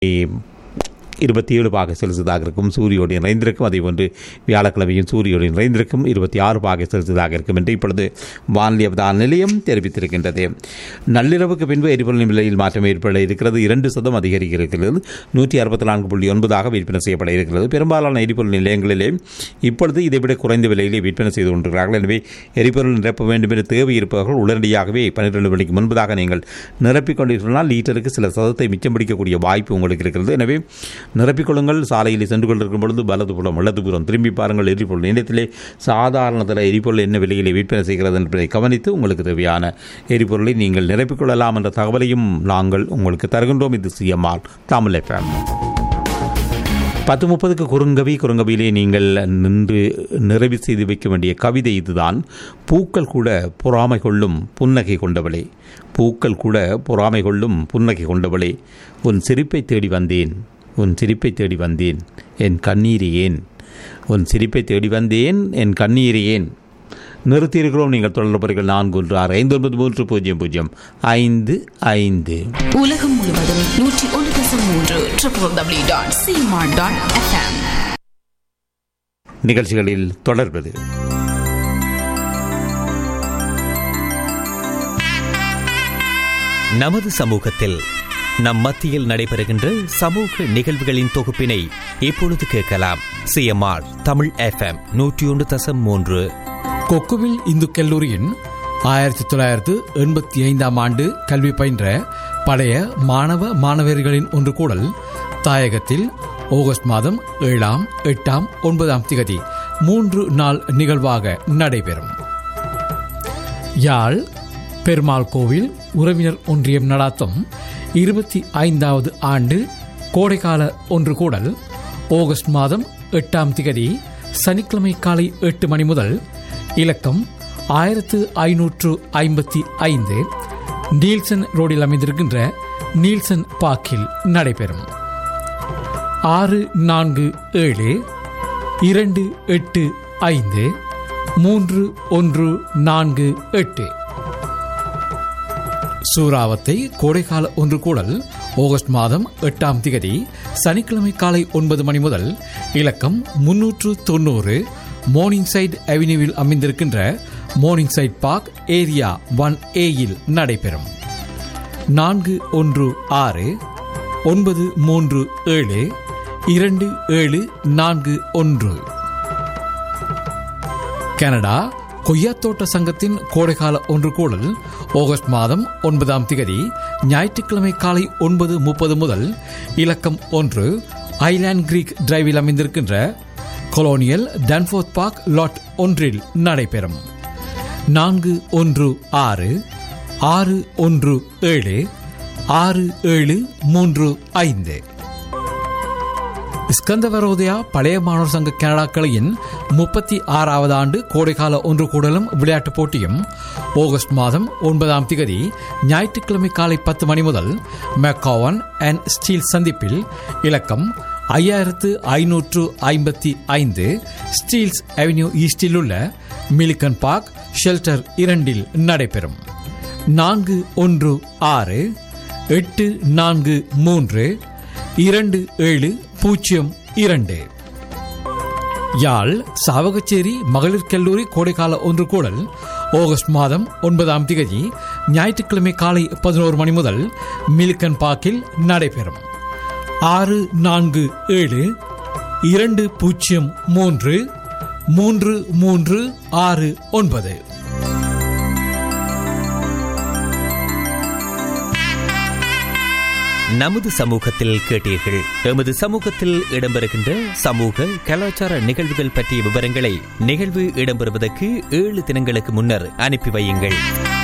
இருபத்தி ஏழு பாகை செலுத்ததாக இருக்கும் சூரியோடு நிறைந்திருக்கும் அதே போன்று வியாழக்கிழமையும் சூரியோடு நிறைந்திருக்கும் இருபத்தி ஆறு பாகை செலுத்ததாக இருக்கும் என்று இப்பொழுது வானிலை அவதான நிலையம் தெரிவித்திருக்கின்றது நள்ளிரவுக்கு பின்பு எரிபொருளின் விலையில் மாற்றம் ஏற்பட இருக்கிறது இரண்டு சதம் அதிகரிக்க இருக்கிறது நூற்றி அறுபத்தி நான்கு புள்ளி ஒன்பதாக விற்பனை செய்யப்பட இருக்கிறது பெரும்பாலான எரிபொருள் நிலையங்களிலே இப்பொழுது இதைவிட குறைந்த விலையிலே விற்பனை செய்து கொண்டிருக்கிறார்கள் எனவே எரிபொருள் நிரப்ப வேண்டும் என்று தேவை இருப்பவர்கள் உடனடியாகவே பன்னிரண்டு மணிக்கு முன்பதாக நீங்கள் நிரப்பிக் கொண்டிருந்தால் லீட்டருக்கு சில சதத்தை மிச்சம் பிடிக்கக்கூடிய வாய்ப்பு உங்களுக்கு இருக்கிறது எனவே நிரப்பிக்கொள்ளுங்கள் சாலையில் சென்று கொண்டிருக்கும் பொழுது வலதுபுறம் வலதுபுறம் திரும்பி பாருங்கள் எரிபொருள் நிலையத்திலே சாதாரணத்தில் எரிபொருள் என்ன விலையிலே விற்பனை செய்கிறது என்பதை கவனித்து உங்களுக்கு தேவையான எரிபொருளை நீங்கள் நிரப்பிக்கொள்ளலாம் என்ற தகவலையும் நாங்கள் உங்களுக்கு தருகின்றோம் இது சிஎம்ஆர் தமிழ் எஃப்எம் பத்து முப்பதுக்கு குறுங்கவி குறுங்கவியிலே நீங்கள் நின்று நிறைவு செய்து வைக்க வேண்டிய கவிதை இதுதான் பூக்கள் கூட பொறாமை கொள்ளும் புன்னகை கொண்டவளே பூக்கள் கூட பொறாமை கொள்ளும் புன்னகை கொண்டவளே உன் சிரிப்பை தேடி வந்தேன் உன் சிரிப்பை தேடி வந்தேன் என் கண்ணீர் ஏன் உன் சிரிப்பை தேடி வந்தேன் என் கண்ணீர் ஏன் நிறுத்தியிருக்கிறோம் நீங்கள் தொடர்புகள் நான்கு ஒன்று ஆறு ஐந்து ஒன்பது மூன்று பூஜ்ஜியம் பூஜ்ஜியம் ஐந்து ஐந்து உலகம் முழுவதும் நூற்றி ஒன்று தசம் மூன்று ட்ரிபிள் டபிள்யூ டாட் சிமார் டாட் எஃப்எம் நிகழ்ச்சிகளில் தொடர்பது நமது சமூகத்தில் நம் மத்தியில் நடைபெறுகின்ற சமூக நிகழ்வுகளின் தொகுப்பினை இப்பொழுது கேட்கலாம் சிஎம்ஆர் தமிழ் எஃப்எம் நூற்றி ஒன்று தசம் மூன்று கொக்குவில் இந்து கல்லூரியின் ஆயிரத்தி தொள்ளாயிரத்து எண்பத்தி ஐந்தாம் ஆண்டு கல்வி பயின்ற பழைய மாணவ மாணவர்களின் ஒன்று கூடல் தாயகத்தில் ஆகஸ்ட் மாதம் ஏழாம் எட்டாம் ஒன்பதாம் திகதி மூன்று நாள் நிகழ்வாக நடைபெறும் யாழ் பெருமாள் கோவில் உறவினர் ஒன்றியம் நடாத்தும் இருபத்தி ஐந்தாவது ஆண்டு கோடைக்கால ஒன்று கூடல் ஆகஸ்ட் மாதம் எட்டாம் திகதி சனிக்கிழமை காலை எட்டு மணி முதல் இலக்கம் ஆயிரத்து ஐநூற்று ஐம்பத்தி ஐந்து நீல்சன் ரோடில் அமைந்திருக்கின்ற நீல்சன் பார்க்கில் நடைபெறும் ஆறு நான்கு ஏழு இரண்டு எட்டு ஐந்து மூன்று ஒன்று நான்கு எட்டு சூறாவத்தை கோடைக்கால ஒன்று கூடல் ஆகஸ்ட் மாதம் எட்டாம் திகதி சனிக்கிழமை காலை ஒன்பது மணி முதல் இலக்கம் முன்னூற்று தொண்ணூறு மோர்னிங் சைட் அவென்யூவில் அமைந்திருக்கின்ற morning side park area one ஏயில் நடைபெறும் நான்கு ஒன்று ஆறு ஒன்பது மூன்று ஏழு இரண்டு ஏழு நான்கு ஒன்று கனடா கொய்யாத்தோட்ட சங்கத்தின் கோடைக்கால ஒன்று கூடல் ஆகஸ்ட் மாதம் ஒன்பதாம் திகதி ஞாயிற்றுக்கிழமை காலை ஒன்பது முப்பது முதல் இலக்கம் ஒன்று ஐலாண்ட் கிரீக் டிரைவில் அமைந்திருக்கின்ற கொலோனியல் டன்ஃபோர்த் பார்க் லாட் ஒன்றில் நடைபெறும் நான்கு ஒன்று ஆறு ஆறு ஒன்று ஏழு ஆறு ஏழு மூன்று ஐந்து ஸ்கந்தவரோதயா பழைய மாணவர் சங்க கனடா கிளையின் முப்பத்தி ஆறாவது ஆண்டு கோடைக்கால ஒன்று கூடலும் விளையாட்டுப் போட்டியும் ஆகஸ்ட் மாதம் ஒன்பதாம் திகதி ஞாயிற்றுக்கிழமை காலை பத்து மணி முதல் மெக்காவன் அண்ட் ஸ்டீல் சந்திப்பில் இலக்கம் ஐயாயிரத்து ஐநூற்று ஐம்பத்தி ஐந்து ஸ்டீல்ஸ் அவென்யூ ஈஸ்டில் உள்ள மிலிகன் பார்க் ஷெல்டர் இரண்டில் நடைபெறும் நான்கு ஒன்று ஆறு எட்டு நான்கு மூன்று இரண்டு ஏழு பூஜ்ஜியம் இரண்டு யாழ் சாவகச்சேரி மகளிர் கல்லூரி கோடைக்கால ஒன்று கூடல் ஆகஸ்ட் மாதம் ஒன்பதாம் திகதி ஞாயிற்றுக்கிழமை காலை பதினோரு மணி முதல் மில்கன் பார்க்கில் நடைபெறும் ஆறு நான்கு ஏழு இரண்டு பூஜ்ஜியம் மூன்று மூன்று மூன்று ஆறு ஒன்பது நமது சமூகத்தில் கேட்டீர்கள் எமது சமூகத்தில் இடம்பெறுகின்ற சமூக கலாச்சார நிகழ்வுகள் பற்றிய விவரங்களை நிகழ்வு இடம்பெறுவதற்கு ஏழு தினங்களுக்கு முன்னர் அனுப்பி வையுங்கள்